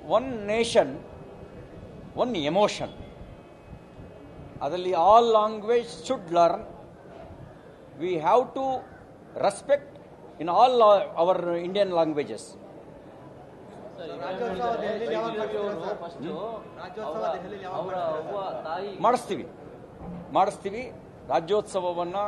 one nation one emotion ಅದರಲ್ಲಿ all language should learn we have to respect in all our Indian languages first ಅವರ ಒಬ್ಬ ತಾಯಿ ಮಾಡಿಸ್ತೀವಿ ಮಾಡಿಸ್ತೀವಿ ರಾಜ್ಯೋತ್ಸವವನ್ನು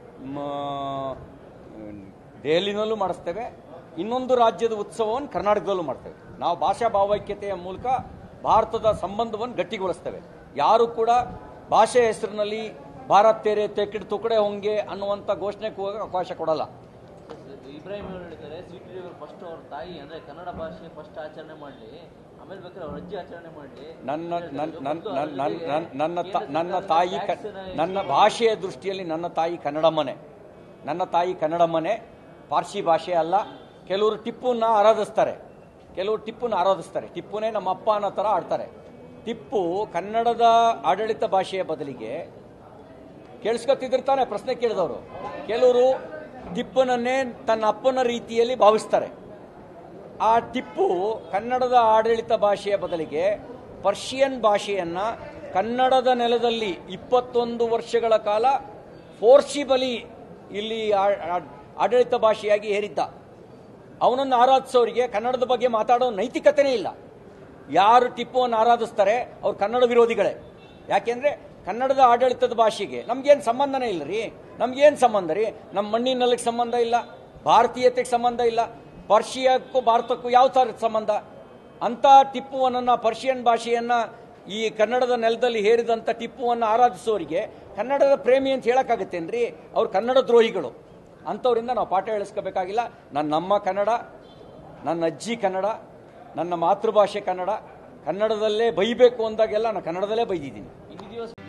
ದೆಹಲಿನಲ್ಲೂ ಮಾಡಿಸ್ತೇವೆ ಇನ್ನೊಂದು ರಾಜ್ಯದ ಉತ್ಸವವನ್ನು ಕರ್ನಾಟಕದಲ್ಲೂ ಮಾಡ್ತೇವೆ ನಾವು ಭಾಷಾ ಭಾವೈಕ್ಯತೆಯ ಮೂಲಕ ಭಾರತದ ಸಂಬಂಧವನ್ನು ಗಟ್ಟಿಗೊಳಿಸ್ತೇವೆ ಯಾರು ಕೂಡ ಭಾಷೆ ಹೆಸರಿನಲ್ಲಿ ಭಾರತ್ ತೇರೆ ತೆಕ್ಕಿಡ್ ತುಕಡೆ ಹೊಂಗೆ ಅನ್ನುವಂಥ ಘೋಷಣೆಗೆ ಹೋಗಕ್ಕೆ ಅವಕಾಶ ಕೊಡಲ್ಲ ಇಬ್ರಾಹಿಂ ಅವರು ಹೇಳಿದ್ದಾರೆ ಸಿ ಟಿ ಅವರು ಫಸ್ಟ್ ಅವ್ರ ತಾಯಿ ಅಂದ್ರೆ ಕನ್ನಡ ಭಾಷೆ ಫಸ್ಟ್ ಆಚರಣೆ ಮಾಡಲಿ ಆಮೇಲೆ ಬೇಕಾದ್ರೆ ಅವ್ರ ಅಜ್ಜಿ ಆಚರಣೆ ಮಾಡಲಿ ನನ್ನ ನನ್ನ ನನ್ನ ನನ್ನ ನನ್ನ ನನ್ನ ತ- ನನ್ನ ತಾಯಿ ಕ- ನನ್ನ ಭಾಷೆಯ ದೃಷ್ಟಿಯಲ್ಲಿ ನನ್ನ ತಾಯಿ ಕನ್ನಡಮ್ಮನೆ ನನ್ನ ತಾಯಿ ಕನ್ನಡಮ್ಮನೆ ಪಾರ್ಸಿ ಭಾಷೆ ಅಲ್ಲ ಕೆಲವರು ಟಿಪ್ಪುನ ಆರಾಧಿಸ್ತಾರೆ ಕೆಲವರು ಟಿಪ್ಪುನ ಆರಾಧಿಸ್ತಾರೆ ಟಿಪ್ಪುನೇ ನಮ್ಮ ಅಪ್ಪ ಅನ್ನೋ ಥರ ಆಡ್ತಾರೆ ಟಿಪ್ಪು ಕನ್ನಡದ ಆಡಳಿತ ಭಾಷೆಯ ಬದಲಿಗೆ ಕೇಳಿಸ್ಕೊತಿದ್ರು ತಾನೆ ಪ್ರಶ್ನೆ ಕೇಳಿದವರು ಕೆಲವರು ಟಿಪ್ಪನನ್ನೇ ತನ್ನ ಅಪ್ಪನ ರೀತಿಯಲ್ಲಿ ಭಾವಿಸ್ತಾರೆ ಆ ಟಿಪ್ಪು ಕನ್ನಡದ ಆಡಳಿತ ಭಾಷೆಯ ಬದಲಿಗೆ ಪರ್ಷಿಯನ್ ಭಾಷೆಯನ್ನ ಕನ್ನಡದ ನೆಲದಲ್ಲಿ ಇಪ್ಪತ್ತೊಂದು ವರ್ಷಗಳ ಕಾಲ ಫೋರ್ಸಿಬಲಿ ಇಲ್ಲಿ ಆ- ಆ- ಆಡಳಿತ ಭಾಷೆಯಾಗಿ ಹೇರಿದ್ದ ಅವನನ್ನು ಆರಾಧಿಸೋರಿಗೆ ಕನ್ನಡದ ಬಗ್ಗೆ ಮಾತಾಡೋ ನೈತಿಕತೆನೇ ಇಲ್ಲ ಯಾರು ಟಿಪ್ಪುವನ್ನು ಆರಾಧಿಸ್ತಾರೆ ಅವ್ರು ಕನ್ನಡ ವಿರೋಧಿಗಳೇ ಯಾಕೆಂದ್ರೆ ಕನ್ನಡದ ಆಡಳಿತದ ಭಾಷೆಗೆ ನಮ್ಗೇನು ಸಂಬಂಧನೇ ಇಲ್ಲ ರೀ ನಮ್ಗೇನು ಸಂಬಂಧ ರೀ ನಮ್ಮ ಮಣ್ಣಿನಲ್ಲಿಗೆ ಸಂಬಂಧ ಇಲ್ಲ ಭಾರತೀಯತೆಗೆ ಸಂಬಂಧ ಇಲ್ಲ ಪರ್ಷಿಯಕ್ಕೂ ಭಾರತಕ್ಕೂ ಯಾವ ಥರದ ಸಂಬಂಧ ಅಂತ ಟಿಪ್ಪುವನ್ನ ಪರ್ಷಿಯನ್ ಭಾಷೆಯನ್ನ ಈ ಕನ್ನಡದ ನೆಲದಲ್ಲಿ ಹೇರಿದಂಥ ಟಿಪ್ಪುವನ್ನು ಆರಾಧಿಸೋರಿಗೆ ಕನ್ನಡದ ಪ್ರೇಮಿ ಅಂತ ಹೇಳಕ್ಕಾಗತ್ತೇನ್ರಿ ಅವ್ರು ಕನ್ನಡ ದ್ರೋಹಿಗಳು ಅಂಥವ್ರಿಂದ ನಾವು ಪಾಠ ಹೇಳಿಸ್ಕೋಬೇಕಾಗಿಲ್ಲ ನನ್ನ ನಮ್ಮ ಕನ್ನಡ ನನ್ನ ಅಜ್ಜಿ ಕನ್ನಡ ನನ್ನ ಮಾತೃಭಾಷೆ ಕನ್ನಡ ಕನ್ನಡದಲ್ಲೇ ಬೈಬೇಕು ಅಂದಾಗೆಲ್ಲ ನಾನು ಕನ್ನಡದಲ್ಲೇ ಬೈದಿದ್ದೀನಿ ಇನ್ನು ದಿವಸ